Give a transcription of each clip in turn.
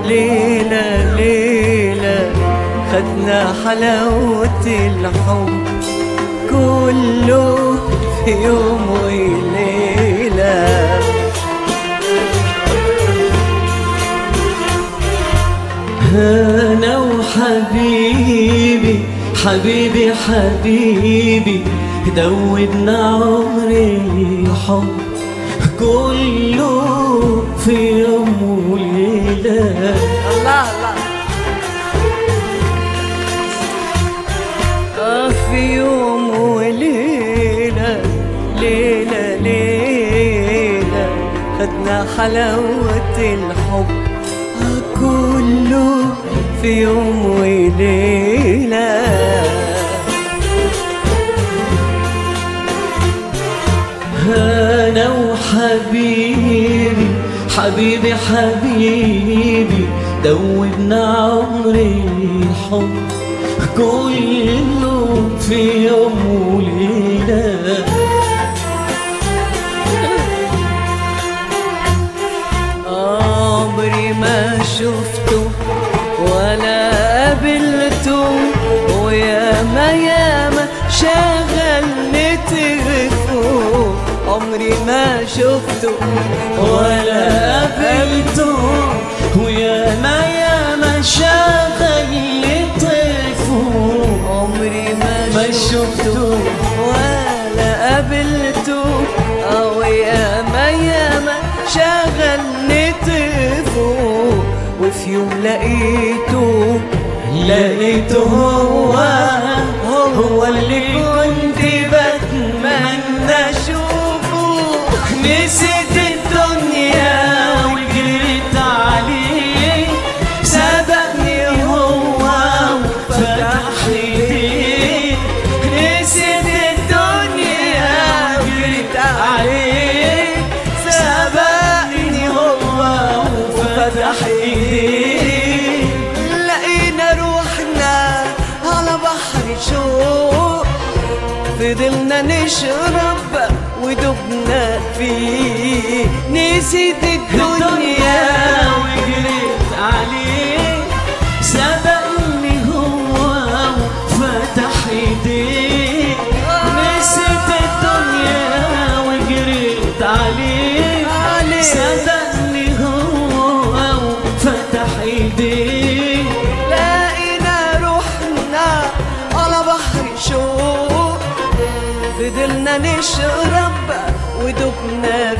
ليلة ليلة خدنا حلاوة الحب كله في يوم وليلة أنا وحبيبي حبيبي حبيبي دوبنا عمري حب كله في يوم وليلة الله الله آه في يوم وليلة ليلة ليلة خدنا حلاوة الحب آه كله في يوم وليلة أنا وحبيبي حبيبي حبيبي دوبنا عمري حب كله في يوم وليلة عمري ما شفته ولا قابلته وياما ياما شغلني تليفون عمري ما شفته ولا قابلته وياما ياما شغلني تليفون عمري ما ما شفته شفته ولا قابلته او ياما ياما شغلني تليفون وفي يوم لقيته لقيته هو هو اللي كنت بتمنى اشوفه نسيت الدنيا وجريت عليه سبقني هو وفتح لي نسيت الدنيا وجريت عليه سبقني هو وفتح ايديه لقينا روحنا على بحر شوق فضلنا نشرب ودبنا فيه نسيت الدنيا وجريت عليه سبقني هو وفتح ايديه نسيت الدنيا وجريت عليه عليه. سبقني هو وفتح ايديه لقينا روحنا على بحر شوق فضلنا نشرب ودبنا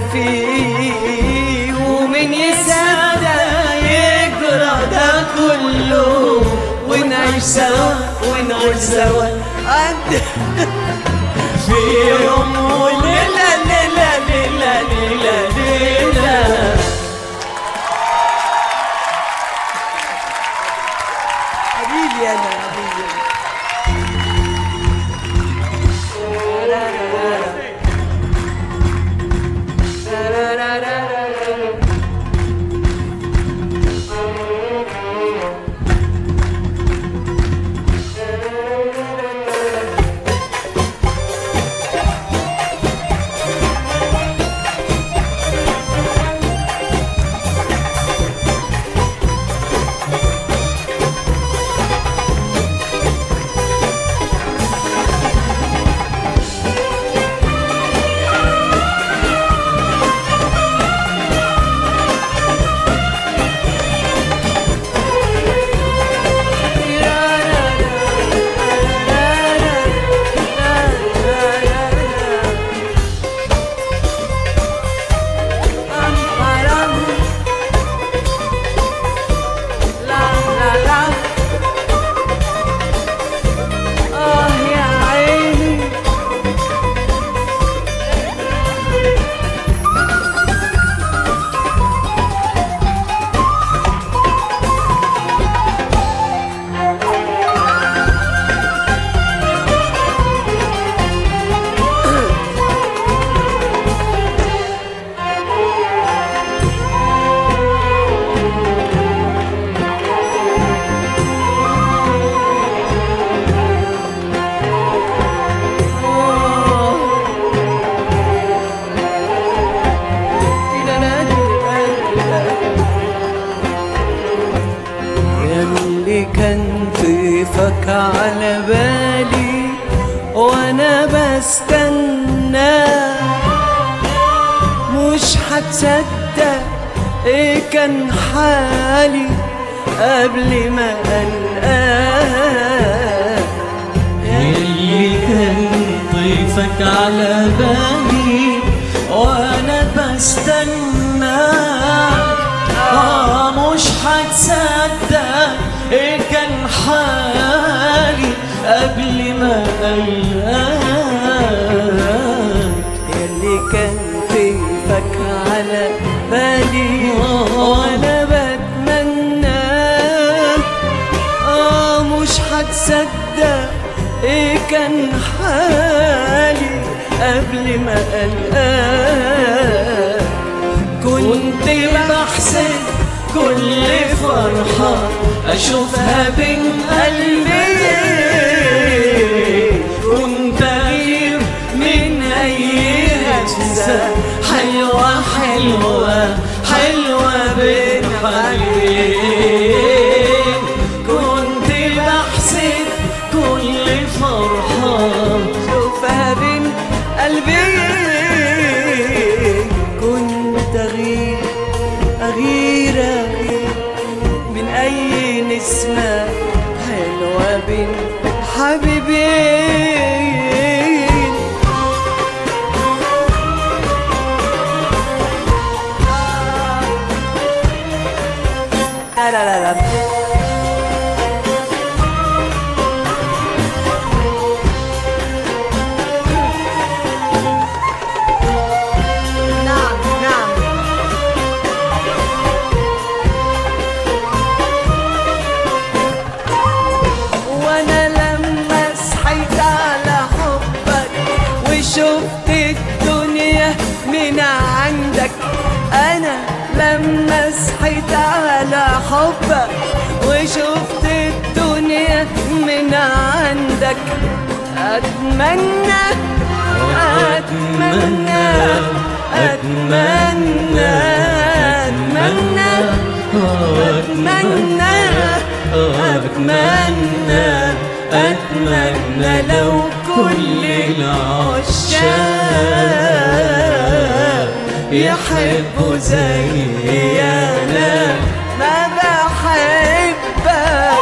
فيه ومن يصدق يجرى ده كله ونعيش سوا ونعيش سوا عند في يوم وليلة ليلة ليلة ليلة ليلة حبيبي انا حبيبي يلي كان طيفك على بالي وانا بستنى مش هتصدق ايه كان حالي قبل ما القاك اللي كان ضيفك على بالي وانا بستناك اه مش هتصدق ايه كان حالي قبل ما القاك يلي كان طيفك على بالي وانا بتمنى اه مش هتصدق ايه كان حالي قبل ما القاك كنت بحسب كل فرحة أشوفها بين قلبي كنت أغير من أي هزة حلوة حلوة حلوة بين حبيبين كنت بحسب كل فرحة شوفها بين قلبي كنت أغير أغير أغير من أي نسمة حلوة بين حبيبين لا لا لا لا نعم نعم وانا لما صحيت على حبك وشفت الدنيا من عندك انا لما صحيت على حبك وشفت الدنيا من عندك اتمنى اتمنى اتمنى اتمنى اتمنى اتمنى اتمنى لو كل العشاق يحبوا زي انا ما بحبك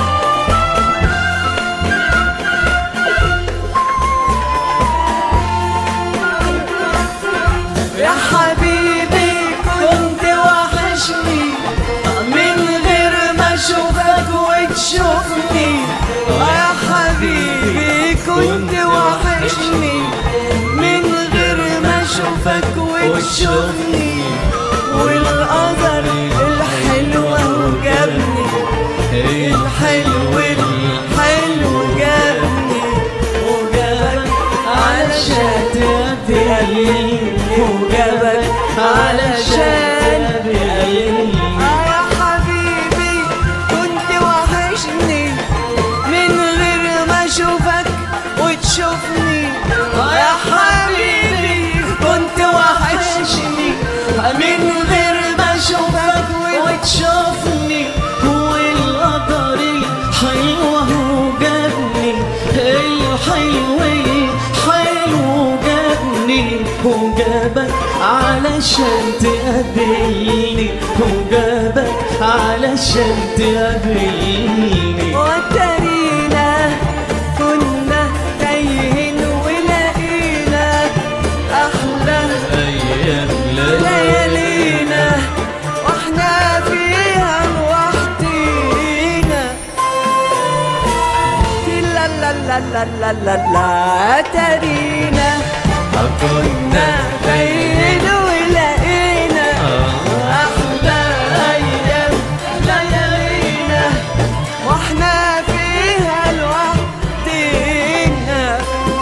يا حبيبي كنت وحشني من غير ما اشوفك وتشوفني يا حبيبي كنت وحشني من غير ما اشوفك وتشوفني والقدر الحلو جابني الحلو الحلو جابني وجابك علشان تقابلني وجابك علشان تقابلني آه يا حبيبي كنت وحشني من غير ما اشوفك وتشوفني آه يا حبيبي كنت وحشني من غير ما اشوفك وتشوفني هو القدر الحلوة وجابني الحلو الحلو جابني وجابك علشان تقابلني وجابك علشان تقابلني وترينا كنا تايهين ولقينا احلى ايام ليالينا واحنا فيها لوحدينا لا لا لا لا لا لا لا ترينا كنا بين ولقينا احلى ايام ليالينا واحنا فيها لوحدينا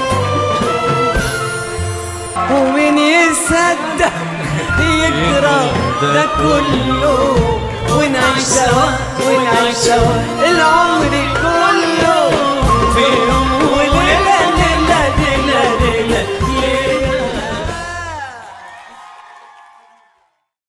ومين يصدق يجرى ده كله ونعيش سوا ونعيش سوا العمر